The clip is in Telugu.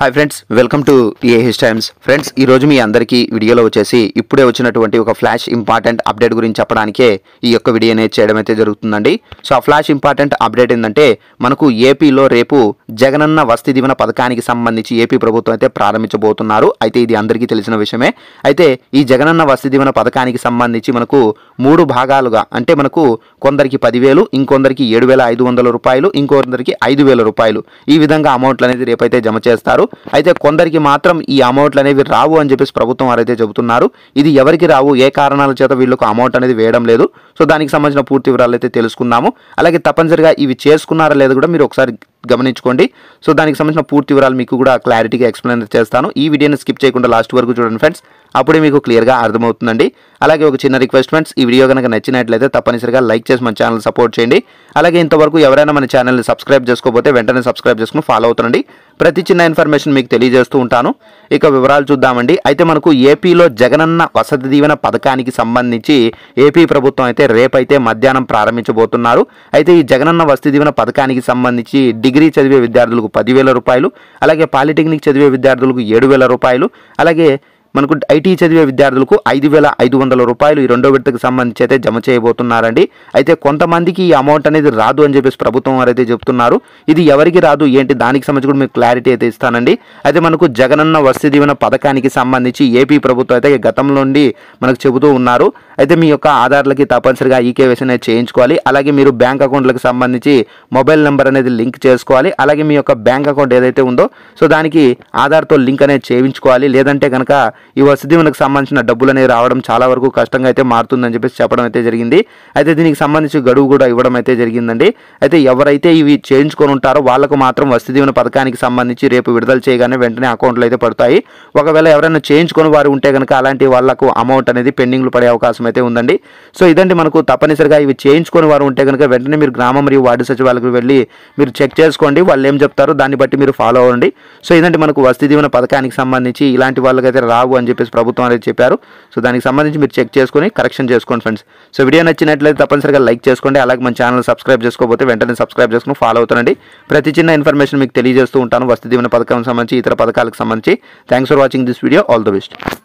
hi friends welcome to AH Times friends ఈ రోజు మీ అందరికీ వీడియోలో వచ్చేసి ఇప్పుడే వచ్చినటువంటి ఒక ఫ్లాష్ ఇంపార్టెంట్ అప్డేట్ గురించి చెప్పడానికే ఈ యొక్క వీడియో అనేది చేయడం అయితే జరుగుతుందండి సో ఆ ఫ్లాష్ ఇంపార్టెంట్ అప్డేట్ ఏంటంటే మనకు ఏపీలో రేపు జగనన్న వసతి దీవెన పథకానికి సంబంధించి ఏపీ ప్రభుత్వం అయితే ప్రారంభించబోతున్నారు అయితే ఇది అందరికీ తెలిసిన విషయమే అయితే ఈ జగనన్న వసతి దీవెన పథకానికి సంబంధించి మనకు మూడు భాగాలుగా అంటే మనకు కొందరికి పదివేలు ఇంకొందరికి ఏడు వేల ఐదు వందల రూపాయలు ఇంకొందరికి ఐదు వేల రూపాయలు ఈ విధంగా అమౌంట్లు అనేది రేపైతే జమ చేస్తారు అయితే కొందరికి మాత్రం ఈ అమౌంట్లు అనేవి రావు అని చెప్పేసి ప్రభుత్వం వారైతే చెబుతున్నారు ఇది ఎవరికి రావు ఏ కారణాల చేత వీళ్ళకు అమౌంట్ అనేది వేయడం లేదు సో దానికి సంబంధించిన పూర్తి వివరాలు అయితే తెలుసుకుందాము అలాగే తప్పనిసరిగా ఇవి చేసుకున్నారా లేదు కూడా మీరు ఒకసారి గమనించుకోండి సో దానికి సంబంధించిన పూర్తి వివరాలు మీకు కూడా క్లారిటీగా ఎక్స్ప్లెయిన్ చేస్తాను ఈ వీడియోని స్కిప్ చేయకుండా లాస్ట్ వరకు చూడండి ఫ్రెండ్స్ అప్పుడే మీకు క్లియర్గా అర్థమవుతుందండి అలాగే ఒక చిన్న రిక్వెస్ట్ ఫ్రెండ్స్ ఈ వీడియో కనుక నచ్చినట్లయితే తప్పనిసరిగా లైక్ చేసి మన ఛానల్ సపోర్ట్ చేయండి అలాగే ఇంతవరకు ఎవరైనా మన ఛానల్ని సబ్స్క్రైబ్ చేసుకోకపోతే వెంటనే సబ్స్క్రైబ్ చేసుకుని ఫాలో అవుతుండండి ప్రతి చిన్న ఇన్ఫర్మేషన్ మీకు తెలియజేస్తూ ఉంటాను ఇక వివరాలు చూద్దామండి అయితే మనకు ఏపీలో జగనన్న వసతి దీవెన పథకానికి సంబంధించి ఏపీ ప్రభుత్వం అయితే రేపైతే మధ్యాహ్నం ప్రారంభించబోతున్నారు అయితే ఈ జగనన్న వసతి దీవెన పథకానికి సంబంధించి డిగ్రీ చదివే విద్యార్థులకు పదివేల రూపాయలు అలాగే పాలిటెక్నిక్ చదివే విద్యార్థులకు ఏడు వేల రూపాయలు అలాగే మనకు ఐటీ చదివే విద్యార్థులకు ఐదు వేల ఐదు వందల రూపాయలు ఈ రెండో విడతకు సంబంధించి అయితే జమ చేయబోతున్నారండి అయితే కొంతమందికి ఈ అమౌంట్ అనేది రాదు అని చెప్పేసి ప్రభుత్వం వారు అయితే చెప్తున్నారు ఇది ఎవరికి రాదు ఏంటి దానికి సంబంధించి కూడా మీకు క్లారిటీ అయితే ఇస్తానండి అయితే మనకు జగనన్న వసతి దీవెన పథకానికి సంబంధించి ఏపీ ప్రభుత్వం అయితే గతంలో నుండి మనకు చెబుతూ ఉన్నారు అయితే మీ యొక్క ఆధార్లకి తప్పనిసరిగా ఈకేవైసీ అనేది చేయించుకోవాలి అలాగే మీరు బ్యాంక్ అకౌంట్లకు సంబంధించి మొబైల్ నెంబర్ అనేది లింక్ చేసుకోవాలి అలాగే మీ యొక్క బ్యాంక్ అకౌంట్ ఏదైతే ఉందో సో దానికి ఆధార్తో లింక్ అనేది చేయించుకోవాలి లేదంటే కనుక ఈ వసతి దీవెనకు సంబంధించిన డబ్బులు అనేవి రావడం చాలా వరకు కష్టంగా అయితే మారుతుందని చెప్పేసి చెప్పడం అయితే జరిగింది అయితే దీనికి సంబంధించి గడువు కూడా ఇవ్వడం అయితే జరిగిందండి అయితే ఎవరైతే ఇవి చేయించుకొని ఉంటారో వాళ్ళకు మాత్రం వసతి దీవెన పథకానికి సంబంధించి రేపు విడుదల చేయగానే వెంటనే అకౌంట్లు అయితే పడతాయి ఒకవేళ ఎవరైనా చేయించుకొని వారు ఉంటే కనుక అలాంటి వాళ్ళకు అమౌంట్ అనేది పెండింగ్లు పడే అవకాశం అయితే ఉందండి సో ఇదండి మనకు తప్పనిసరిగా ఇవి చేయించుకొని వారు ఉంటే కనుక వెంటనే మీరు గ్రామ మరియు వార్డు సచివాలకు వెళ్ళి మీరు చెక్ చేసుకోండి వాళ్ళు ఏం చెప్తారో దాన్ని బట్టి మీరు ఫాలో అవ్వండి సో ఇదండి మనకు వసతి దీవెన పథకానికి సంబంధించి ఇలాంటి వాళ్ళకైతే రావు అని చెప్పేసి ప్రభుత్వం అనేది చెప్పారు సో దానికి సంబంధించి మీరు చెక్ చేసుకొని కరెక్షన్ చేసుకోండి ఫ్రెండ్స్ సో వీడియో నచ్చినట్లయితే తప్పనిసరిగా లైక్ చేసుకోండి అలాగే మన ఛానల్ సబ్స్క్రైబ్ చేసుకోకపోతే వెంటనే సబ్స్క్రైబ్ చేసుకుని ఫాలో అవుతానండి ప్రతి చిన్న ఇన్ఫర్మేషన్ మీకు తెలియజేస్తూ ఉంటాను వసతి దీవెన పథకం సంబంధించి ఇతర పథకాలకు సంబంధించి thanks for watching this video all the best